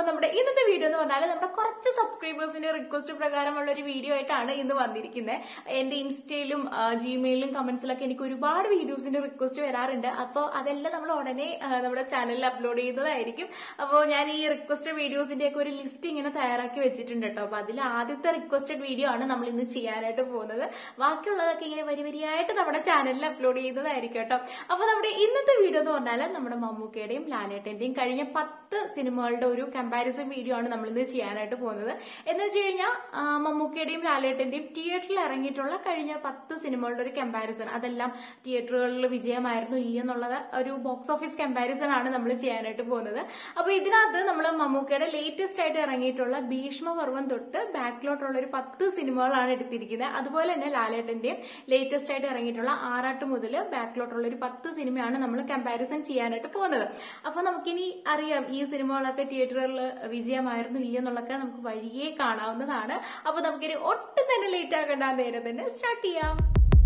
നമ്മുടെ ഇന്നത്തെ വീഡിയോ എന്ന് പറഞ്ഞാൽ നമ്മുടെ കുറച്ച് സബ്സ്ക്രൈബേഴ്സിന്റെ റിക്വസ്റ്റ് പ്രകാരമുള്ള ഒരു വീഡിയോ ആയിട്ടാണ് ഇന്ന് വന്നിരിക്കുന്നത് എന്റെ ഇൻസ്റ്റയിലും ആ, ജിമെയിലും കമന്റ്സിലൊക്കെ എനിക്ക് ഒരുപാട് വീഡിയോസിന്റെ റിക്വസ്റ്റ് വരാറുണ്ട് അപ്പോൾ അതെല്ലാം നമ്മൾ ഉടനെ ആ, നമ്മുടെ ചാനലിൽ അപ്ലോഡ് ചെയ്യുന്നതായിരിക്കും അപ്പോൾ ഞാൻ ഈ റിക്വസ്റ്റഡ് വീഡിയോസിന്റെ ഒക്കെ ഒരു ലിസ്റ്റ് ഇങ്ങനെ തയ്യാറാക്കി വെച്ചിട്ടുണ്ട് കേട്ടോ അപ്പൊ അതിൽ ആദ്യത്തെ റിക്വസ്റ്റഡ് വീഡിയോ ആണ് നമ്മൾ ഇന്ന് ചെയ്യാനായിട്ട് പോകുന്നത് ബാക്കിയുള്ളതൊക്കെ ഇങ്ങനെ വരി വരിയായിട്ട് നമ്മുടെ ചാനലിൽ അപ്ലോഡ് ചെയ്യുന്നതായിരിക്കും കേട്ടോ അപ്പൊ നമ്മുടെ ഇന്നത്തെ വീഡിയോ എന്ന് പറഞ്ഞാൽ നമ്മുടെ മമ്മൂക്കയുടെയും ലാലേട്ടന്റെയും കഴിഞ്ഞ പത്ത് സിനിമകളുടെ ഒരു കമ്പാരിസൺ വീഡിയോ ആണ് നമ്മൾ ഇന്ന് ചെയ്യാനായിട്ട് പോകുന്നത് എന്ന് വെച്ച് കഴിഞ്ഞാൽ ആ, മമ്മൂക്കയുടെയും ലാലേട്ടന്റെയും തിയേറ്ററിൽ ഇറങ്ങിയിട്ടുള്ള കഴിഞ്ഞ പത്ത് സിനിമകളുടെ ഒരു കമ്പാരിസൺ അതെല്ലാം തിയേറ്ററുകളിൽ വിജയമായിരുന്നു ഇല്ലെന്നുള്ളത് ഒരു ബോക്സ് ഓഫീസ് കമ്പാരിസൺ ആണ് നമ്മൾ ചെയ്യാനായിട്ട് പോകുന്നത് അപ്പൊ ഇതിനകത്ത് നമ്മൾ മമ്മൂക്കയുടെ ലേറ്റസ്റ്റ് ആയിട്ട് ഇറങ്ങിയിട്ടുള്ള ഭീഷ്മപർവം തൊട്ട് ബാക്കിലോട്ടുള്ള ഒരു പത്ത് സിനിമകളാണ് എടുത്തിരിക്കുന്നത് അതുപോലെ തന്നെ ലാലേട്ടന്റെയും ലേറ്റസ്റ്റ് ആയിട്ട് ഇറങ്ങിയിട്ടുള്ള ആറാട്ട് മുതൽ ബാക്കിലോട്ടുള്ള ഒരു പത്ത് സിനിമയാണ് നമ്മൾ കമ്പാരിസൺ ചെയ്യാനായിട്ട് പോകുന്നത് അപ്പൊ നമുക്കിനി അറിയാം ഈ സിനിമകളൊക്കെ തിയേറ്ററുകളിൽ വിജയമായിരുന്നു ഇല്ലെന്നുള്ളതൊക്കെ നമുക്ക് വഴിയേ കാണാവുന്നതാണ് അപ്പൊ നമുക്കിനി ഒട്ടും തന്നെ ലേറ്റ് ആകേണ്ട നേരം തന്നെ സ്റ്റാർട്ട് ചെയ്യാം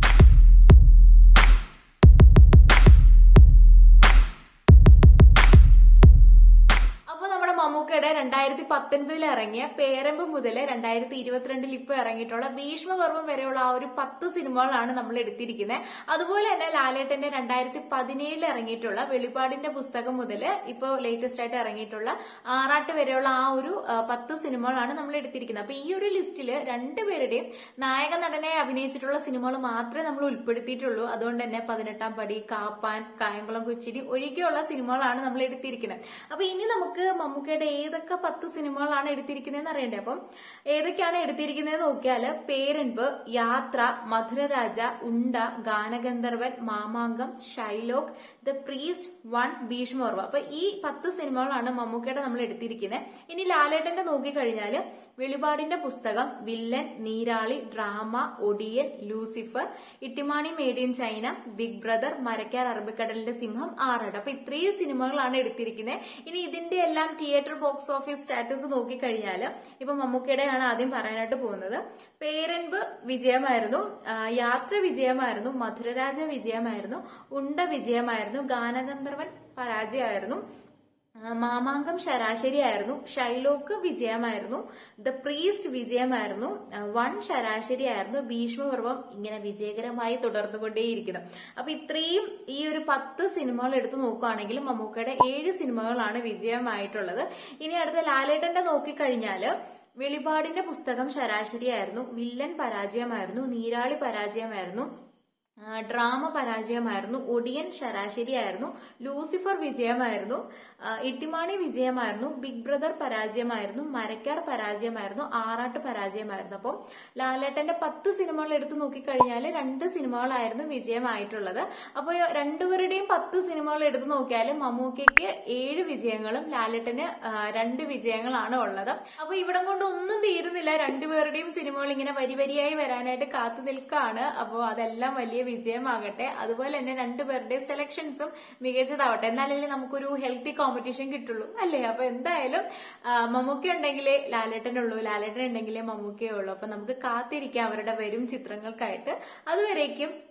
അപ്പൊ നമ്മുടെ മമ്മൂക്കയുടെ രണ്ടായിരത്തി പത്തൊൻപതിൽ ഇറങ്ങിയ പേരമ്പ് മുതൽ രണ്ടായിരത്തി ഇരുപത്തിരണ്ടിൽ ഇപ്പൊ ഇറങ്ങിയിട്ടുള്ള ഭീഷ്മപർവം വരെയുള്ള ആ ഒരു പത്ത് സിനിമകളാണ് നമ്മൾ എടുത്തിരിക്കുന്നത് അതുപോലെ തന്നെ ലാലേട്ടന്റെ രണ്ടായിരത്തി പതിനേഴിൽ ഇറങ്ങിയിട്ടുള്ള വെളിപ്പാടിന്റെ പുസ്തകം മുതൽ ഇപ്പൊ ലേറ്റസ്റ്റ് ആയിട്ട് ഇറങ്ങിയിട്ടുള്ള ആറാട്ട് വരെയുള്ള ആ ഒരു ആ, പത്ത് സിനിമകളാണ് നമ്മൾ എടുത്തിരിക്കുന്നത് അപ്പൊ ഈ ഒരു ലിസ്റ്റിൽ രണ്ടുപേരുടെയും നായക നടനെ അഭിനയിച്ചിട്ടുള്ള സിനിമകൾ മാത്രമേ നമ്മൾ ഉൾപ്പെടുത്തിയിട്ടുള്ളൂ അതുകൊണ്ട് തന്നെ പതിനെട്ടാം പടി കാപ്പാൻ കായംകുളം കൊച്ചിരി ഒഴികെയുള്ള സിനിമകളാണ് നമ്മൾ എടുത്തിരിക്കുന്നത് അപ്പൊ ഇനി നമുക്ക് മമ്മൂക്കയുടെ ഏതൊക്കെ പത്ത് സിനിമകളാണ് എടുത്തിരിക്കുന്നതെന്ന് അറിയണ്ടേ അപ്പം ഏതൊക്കെയാണ് എടുത്തിരിക്കുന്നത് നോക്കിയാല് Peranbu Yatra Madhuraraja Unda Ganagandharvan Mamankam Shylock the Priest One ഭീഷ്മോർവ അപ്പൊ ഈ പത്ത് സിനിമകളാണ് മമ്മൂക്കയുടെ നമ്മൾ എടുത്തിരിക്കുന്നത് ഇനി ലാലേട്ടന്റെ നോക്കിക്കഴിഞ്ഞാല് വെളിപാടിന്റെ പുസ്തകം villain Neerali drama Odiyan Lucifer Ittymaani made in China big brother Marakkar അറബിക്കടലിന്റെ സിംഹം ആറാട് അപ്പൊ ഇത്രയും സിനിമകളാണ് എടുത്തിരിക്കുന്നത് ഇനി ഇതിന്റെ എല്ലാം തിയേറ്റർ ബോക്സ് ഓഫീസ് സ്റ്റാറ്റസ് നോക്കിക്കഴിഞ്ഞാൽ ഇപ്പൊ മമ്മൂക്കയുടെയാണ് ആദ്യം പറയാനായിട്ട് പോകുന്നത് പേരൻപ് വിജയമായിരുന്നു ആ, യാത്ര വിജയമായിരുന്നു മധുരരാജ വിജയമായിരുന്നു ഉണ്ട വിജയമായിരുന്നു ഗാനഗന്ധർവൻ പരാജയമായിരുന്നു ആ, മാമാങ്കം ശരാശരിയായിരുന്നു ഷൈലോക്ക് വിജയമായിരുന്നു ദ പ്രീസ്റ്റ് വിജയമായിരുന്നു ആ, വൺ ശരാശരിയായിരുന്നു ഭീഷ്മപർവം ഇങ്ങനെ വിജയകരമായി തുടർന്നുകൊണ്ടേയിരിക്കുന്നു അപ്പൊ ഇത്രയും ഈ ഒരു പത്ത് സിനിമകൾ എടുത്തു നോക്കുകയാണെങ്കിൽ മമ്മൂക്കയുടെ ഏഴ് സിനിമകളാണ് വിജയമായിട്ടുള്ളത് ഇനി അടുത്ത ലാലേട്ടന്റെ നോക്കിക്കഴിഞ്ഞാല് വെളിപാടിന്റെ പുസ്തകം ശരാശരിയായിരുന്നു വില്ലൻ പരാജയമായിരുന്നു നീരാളി പരാജയമായിരുന്നു ആ, ഡ്രാമ പരാജയമായിരുന്നു ഒടിയൻ ശരാശരിയായിരുന്നു ലൂസിഫർ വിജയമായിരുന്നു ആ, ഇട്ടിമാണി വിജയമായിരുന്നു ബിഗ് ബ്രദർ പരാജയമായിരുന്നു മരക്കാർ പരാജയമായിരുന്നു ആറാട്ട് പരാജയമായിരുന്നു അപ്പം ലാലേട്ടന്റെ പത്ത് സിനിമകൾ എടുത്തു നോക്കിക്കഴിഞ്ഞാൽ രണ്ട് സിനിമകളായിരുന്നു വിജയമായിട്ടുള്ളത് അപ്പോൾ രണ്ടുപേരുടെയും പത്ത് സിനിമകൾ എടുത്തു നോക്കിയാൽ മമ്മൂക്കയ്ക്ക് ഏഴ് വിജയങ്ങളും ലാലേട്ടന് ആ, രണ്ട് വിജയങ്ങളാണ് ഉള്ളത് അപ്പൊ ഇവിടം കൊണ്ട് ഒന്നും തീരുന്നില്ല രണ്ടുപേരുടെയും സിനിമകൾ ഇങ്ങനെ വരി വരിയായി വരാനായിട്ട് കാത്തു നിൽക്കുകയാണ് അപ്പോൾ അതെല്ലാം വലിയ വിജയമാകട്ടെ അതുപോലെ തന്നെ രണ്ടുപേരുടെയും സെലക്ഷൻസും മികച്ചതാവട്ടെ എന്നാലല്ലേ നമുക്കൊരു ഹെൽത്തി കോമ്പറ്റീഷൻ കിട്ടുള്ളൂ അല്ലേ അപ്പൊ എന്തായാലും ആ, മമ്മൂക്ക ഉണ്ടെങ്കിലേ ലാലേട്ടനുള്ളൂ ലാലേട്ടൻ ഉണ്ടെങ്കിലേ മമ്മൂക്കയേ ഉള്ളൂ അപ്പൊ നമുക്ക് കാത്തിരിക്കാം അവരുടെ വരും ചിത്രങ്ങൾക്കായിട്ട് അതുവരേക്കും